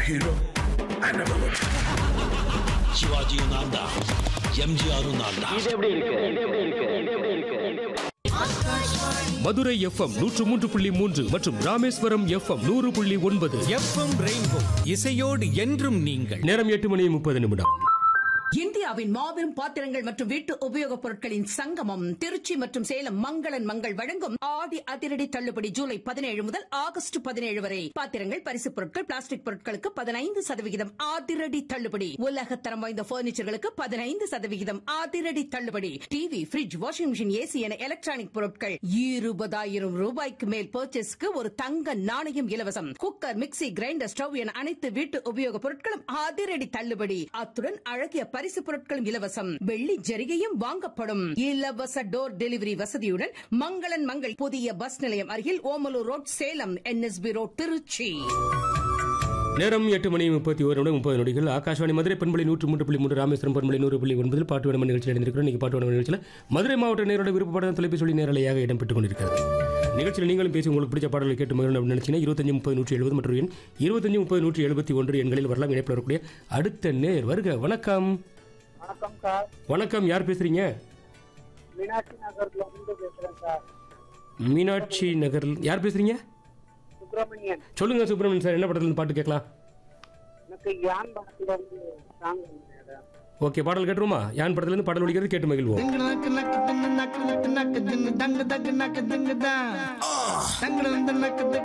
hero. I never look. சிவாஜியும் நான் தான் எம்ஜிஆரும் நான் தான் மதுரை எஃப்எம் நூற்று மூன்று புள்ளி மூன்று மற்றும் ராமேஸ்வரம் எஃப்எம் நூறு புள்ளி ஒன்பது எஃப்எம் ரெயின்போ இசையோடு என்றும் நீங்கள் நேரம் எட்டு மணி முப்பது நிமிடம் இந்தியாவின் மாபெரும் பாத்திரங்கள் மற்றும் வீட்டு உபயோகப் பொருட்களின் சங்கமம் திருச்சி மற்றும் சேலம் மங்களன் மங்கள் வழங்கும் ஆடி அதிரடி தள்ளுபடி ஜூலை பதினேழு முதல் ஆகஸ்ட் பதினேழு வரை பாத்திரங்கள் பரிசுப் பொருட்கள் பிளாஸ்டிக் பொருட்களுக்கு பதினைந்து சதவிகிதம் அதிரடி தள்ளுபடி உலகத்தரம் வாய்ந்த பர்னிச்சர்களுக்கு பதினைந்து சதவிகிதம் அதிரடி தள்ளுபடி TV fridge washing machine AC என எலக்ட்ரானிக் பொருட்கள் இருபதாயிரம் ரூபாய்க்கு மேல் பர்ச்சேஸ்க்கு ஒரு தங்க நாணயம் இலவசம் குக்கர் மிக்ஸி கிரைண்டர் ஸ்டவ் என அனைத்து வீட்டு உபயோகப் பொருட்களும் அதிரடி தள்ளுபடி அத்துடன் அழகிய பரிசு பொருட்களும் இலவசம் வெள்ளி ஜரிகையும் வாங்கப்படும் இலவச டோர் டெலிவரி வசதியுடன் மங்களன் மங்கள் புதிய பஸ் நிலையம் அருகில் Omalur road Salem NSB road Tiruchi நேரம் எட்டு மணி முப்பத்தி ஒரு நிமிடம் முப்பது நொடிகள் ஆகாஷவாணி மதுரை பண்பலை நூற்று மூன்று புள்ளி மூன்று ராமேஸ்வரம் பண்பலை நூறு புள்ளி ஒன்பதில் பாட்டு வேணும் நிகழ்ச்சியில் இணைந்திருக்கிறோம் இன்னைக்கு பாட்டு வேணும் நிகழ்ச்சியில் மதுரை மாவட்ட நேரோட விருப்பப்பட தொலைபேசி நேரலையாக இடம்பெற்றுக் கொண்டிருக்கிறது நிகழ்ச்சியில் நீங்களும் பேசி உங்களுக்கு பிடிச்ச பாடல்களை கேட்டு மகிழணும் அப்படின்னு நினைச்சீங்கன்னா இருபத்தஞ்சு முப்பது நூற்றி எழுபது மற்றும் எண் இருபத்தஞ்சு முப்பது நூற்றி எழுபத்தி ஒன்று எண்களில் வரலாம் இணைப்பில் வரக்கூடிய அடுத்த நேர் வருக வணக்கம் வணக்கம் சார் வணக்கம் யார் பேசுறீங்க மீனாட்சி நகர்ல இருந்து பேசுறேன் சார் மீனாட்சி நகர் யார் பேசுறீங்க சுப்பிரமணியன் சொல்லுங்க சுப்பிரமணியன் சார் என்ன படத்துல இருந்து பாட்டு கேட்கலாம் எனக்கு யான் படத்துல இருந்து சாங் மேடம் ஓகே பாடல் கேட்டுருமா யான் படத்துல இருந்து பாடல் ஒழிக்கிறது கேட்டு மகிழ்வோம் நக்கு நக்கு தின்னு நக்கு நக்கு நக்கு தின்னு தங்கு தக்கு நக்கு திங்கு தான் தங்கு நக்கு